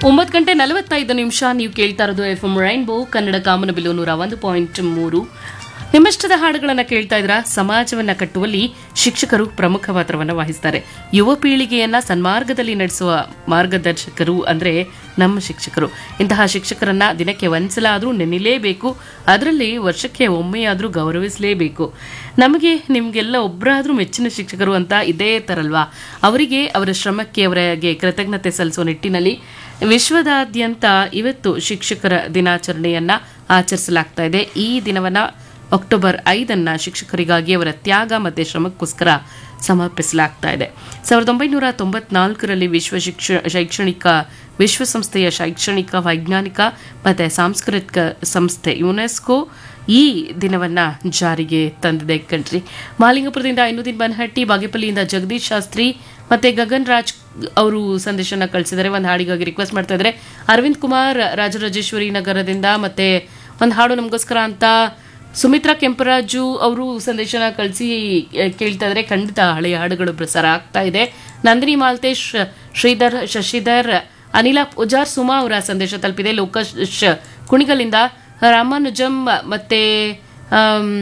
ಒಂಬತ್ತು ಗಂಟೆ ನಲವತ್ತೈದು ನಿಮಿಷ ನೀವು ಕೇಳ್ತಾ ಇರೋದು ಎಫ್ ಎಂ ರೈನ್ಬೋ ಕನ್ನಡ ಕಾಮನಬಿಲ್ಲು ನೂರ ಒಂದು ಪಾಯಿಂಟ್ ಮೂರು ನಿಮ್ಮಿಷ್ಟದ ಹಾಡುಗಳನ್ನು ಕೇಳ್ತಾ ಇದ್ರ ಸಮಾಜವನ್ನ ಕಟ್ಟುವಲ್ಲಿ ಶಿಕ್ಷಕರು ಪ್ರಮುಖ ಪಾತ್ರವನ್ನು ವಹಿಸ್ತಾರೆ ಯುವ ಪೀಳಿಗೆಯನ್ನ ಸನ್ಮಾರ್ಗದಲ್ಲಿ ನಡೆಸುವ ಮಾರ್ಗದರ್ಶಕರು ಅಂದ್ರೆ ನಮ್ಮ ಶಿಕ್ಷಕರು ಇಂತಹ ಶಿಕ್ಷಕರನ್ನ ದಿನಕ್ಕೆ ಒಂದ್ಸಲ ಆದ್ರೂ ನೆನೆಯಲೇಬೇಕು ಅದರಲ್ಲಿ ವರ್ಷಕ್ಕೆ ಒಮ್ಮೆಯಾದ್ರೂ ಗೌರವಿಸಲೇಬೇಕು ನಮಗೆ ನಿಮ್ಗೆಲ್ಲ ಒಬ್ಬರಾದ್ರೂ ಮೆಚ್ಚಿನ ಶಿಕ್ಷಕರು ಅಂತ ಇದೇ ತರಲ್ವಾ ಅವರಿಗೆ ಅವರ ಶ್ರಮಕ್ಕೆ ಅವರಿಗೆ ಕೃತಜ್ಞತೆ ಸಲ್ಲಿಸುವ ನಿಟ್ಟಿನಲ್ಲಿ ವಿಶ್ವದಾದ್ಯಂತ ಇವತ್ತು ಶಿಕ್ಷಕರ ದಿನಾಚರಣೆಯನ್ನ ಆಚರಿಸಲಾಗ್ತಾ ಇದೆ ಈ ದಿನವನ್ನ ಅಕ್ಟೋಬರ್ ಐದನ್ನ ಶಿಕ್ಷಕರಿಗಾಗಿ ಅವರ ತ್ಯಾಗ ಮತ್ತು ಶ್ರಮಕ್ಕೋಸ್ಕರ ಸಮರ್ಪಿಸಲಾಗ್ತಾ ಇದೆ ಸಾವಿರದ ಒಂಬೈನೂರ ತೊಂಬತ್ನಾಲ್ಕರಲ್ಲಿ ವಿಶ್ವ ಶಿಕ್ಷ ಶೈಕ್ಷಣಿಕ ವಿಶ್ವಸಂಸ್ಥೆಯ ಶೈಕ್ಷಣಿಕ ವೈಜ್ಞಾನಿಕ ಮತ್ತು ಸಾಂಸ್ಕೃತಿಕ ಸಂಸ್ಥೆ ಯುನೆಸ್ಕೋ ಈ ದಿನವನ್ನ ಜಾರಿಗೆ ತಂದಿದೆ ಕಣ್ರಿ ಮಾಲಿಂಗಪುರದಿಂದ ಐನುದ್ದೀನ್ ಬನ್ಹಟ್ಟಿ ಬಾಗೇಪಲ್ಲಿಯಿಂದ ಜಗದೀಶ್ ಶಾಸ್ತ್ರಿ ಮತ್ತೆ ಗಗನ್ ರಾಜ್ ಅವರು ಸಂದೇಶನ ಕಳಿಸಿದ್ದಾರೆ ಒಂದು ಹಾಡಿಗಾಗಿ ರಿಕ್ವೆಸ್ಟ್ ಮಾಡ್ತಾ ಇದ್ದಾರೆ ಅರವಿಂದ್ ಕುಮಾರ್ ರಾಜರಾಜೇಶ್ವರಿ ನಗರದಿಂದ ಮತ್ತೆ ಒಂದು ಹಾಡು ನಮಗೋಸ್ಕರ ಅಂತ ಸುಮಿತ್ರಾ ಕೆಂಪರಾಜು ಅವರು ಸಂದೇಶನ ಕಳಿಸಿ ಕೇಳ್ತಾ ಇದ್ರೆ ಖಂಡಿತ ಹಳೆಯ ಹಾಡುಗಳು ಪ್ರಸಾರ ಆಗ್ತಾ ಇದೆ ನಂದಿನಿ ಮಾಲ್ತೇಶ್ ಶ್ರೀಧರ್ ಶಶಿಧರ್ ಅನಿಲ ಪೂಜಾರ್ ಸುಮಾ ಅವರ ಸಂದೇಶ ತಲುಪಿದೆ ಲೋಕೇಶ್ ಕುಣಿಗಲಿಂದ ರಾಮಾನುಜಂ ಮತ್ತೆ ಆಮ್,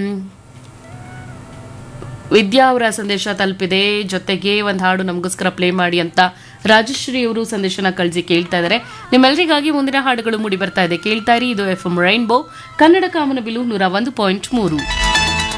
ವಿದ್ಯಾ ಅವರ ಸಂದೇಶ ತಲುಪಿದೆ ಜೊತೆಗೆ ಒಂದು ಹಾಡು ನಮಗೋಸ್ಕರ ಪ್ಲೇ ಮಾಡಿ ಅಂತ ರಾಜಶ್ರೀ ಅವರು ಸಂದೇಶನ ಕಳಿಸಿ ಕೇಳ್ತಾ ಇದ್ದಾರೆ ನಿಮ್ಮೆಲ್ಲರಿಗಾಗಿ ಮುಂದಿನ ಹಾಡುಗಳು ಮೂಡಿ ಬರ್ತಾ ಇದೆ ಕೇಳ್ತಾ ಇರಿ ಇದು ಎಫ್ ಎಂ ರೈನ್ಬೋ ಕನ್ನಡ ಕಾಮನಬಿಲು ನೂರ ಒಂದು ಪಾಯಿಂಟ್ ಮೂರು